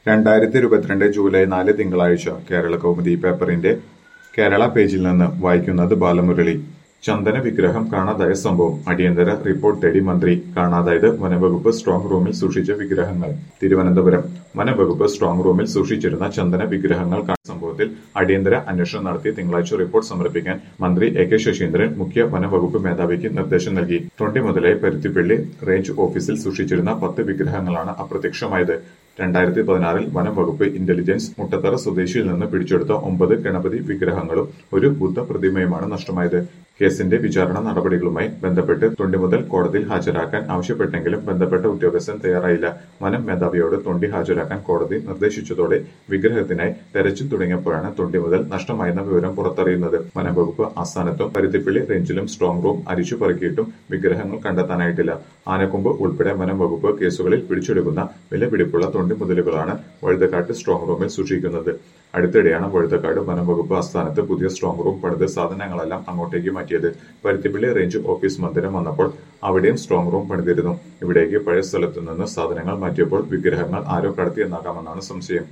രണ്ടായിരത്തി ഇരുപത്തിരണ്ട് ജൂലൈ നാല് തിങ്കളാഴ്ച കേരള കൗമുദി പേപ്പറിന്റെ കേരള പേജിൽ നിന്ന് വായിക്കുന്നത് ബാലമുരളി ചന്ദന വിഗ്രഹം കാണാതായ സംഭവം അടിയന്തര റിപ്പോർട്ട് തേടി മന്ത്രി കാണാതായത് വനംവകുപ്പ് സ്ട്രോങ് റൂമിൽ സൂക്ഷിച്ച വിഗ്രഹങ്ങൾ തിരുവനന്തപുരം വനംവകുപ്പ് സ്ട്രോങ് റൂമിൽ സൂക്ഷിച്ചിരുന്ന ചന്ദന വിഗ്രഹങ്ങൾ കാണുന്ന സംഭവത്തിൽ അടിയന്തര അന്വേഷണം നടത്തി തിങ്കളാഴ്ച റിപ്പോർട്ട് സമർപ്പിക്കാൻ മന്ത്രി എ കെ ശശീന്ദ്രൻ മുഖ്യ വനംവകുപ്പ് മേധാവിക്ക് നിർദ്ദേശം നൽകി തൊണ്ടി മുതലേ പരുത്തിപ്പള്ളി റേഞ്ച് ഓഫീസിൽ സൂക്ഷിച്ചിരുന്ന പത്ത് വിഗ്രഹങ്ങളാണ് അപ്രത്യക്ഷമായത് രണ്ടായിരത്തി പതിനാറിൽ വനം വകുപ്പ് ഇന്റലിജൻസ് മുട്ടത്തറ സ്വദേശിയിൽ നിന്ന് പിടിച്ചെടുത്ത ഒമ്പത് ഗണപതി വിഗ്രഹങ്ങളും ഒരു ബുദ്ധ പ്രതിമയുമാണ് നഷ്ടമായത് കേസിന്റെ വിചാരണ നടപടികളുമായി ബന്ധപ്പെട്ട് തൊണ്ടി മുതൽ കോടതിയിൽ ഹാജരാക്കാൻ ആവശ്യപ്പെട്ടെങ്കിലും ബന്ധപ്പെട്ട ഉദ്യോഗസ്ഥൻ തയ്യാറായില്ല വനം മേധാവിയോട് തൊണ്ടി ഹാജരാക്കാൻ കോടതി നിർദ്ദേശിച്ചതോടെ വിഗ്രഹത്തിനായി തെരച്ചിൽ തുടങ്ങിയപ്പോഴാണ് തൊണ്ടി മുതൽ നഷ്ടമായെന്ന വിവരം പുറത്തറിയുന്നത് വനം വകുപ്പ് ആസ്ഥാനത്തും പരുത്തിപ്പള്ളി റേഞ്ചിലും സ്ട്രോങ് റൂം അരിച്ചു പറക്കിയിട്ടും വിഗ്രഹങ്ങൾ കണ്ടെത്താനായിട്ടില്ല ആനക്കൊമ്പ് ഉൾപ്പെടെ വനം വകുപ്പ് കേസുകളിൽ പിടിച്ചെടുക്കുന്ന വിലപിടിപ്പുള്ള തൊണ്ടി മുതലുകളാണ് വഴുതക്കാട്ട് സ്ട്രോങ് റൂമിൽ സൂക്ഷിക്കുന്നത് അടുത്തിടെയാണ് വഴുതക്കാട് വനം വകുപ്പ് ആസ്ഥാനത്ത് പുതിയ സ്ട്രോങ് റൂം പണിത് സാധനങ്ങളെല്ലാം അങ്ങോട്ടേക്ക് മാറ്റിയത് പരുത്തിപ്പള്ളി റേഞ്ച് ഓഫീസ് മന്ദിരം വന്നപ്പോൾ അവിടെയും സ്ട്രോങ് റൂം പണിതിരുന്നു ഇവിടേക്ക് പഴയ സ്ഥലത്തു നിന്ന് സാധനങ്ങൾ മാറ്റിയപ്പോൾ വിഗ്രഹങ്ങൾ ആരോ കടത്തിയെന്നാകാമെന്നാണ് സംശയം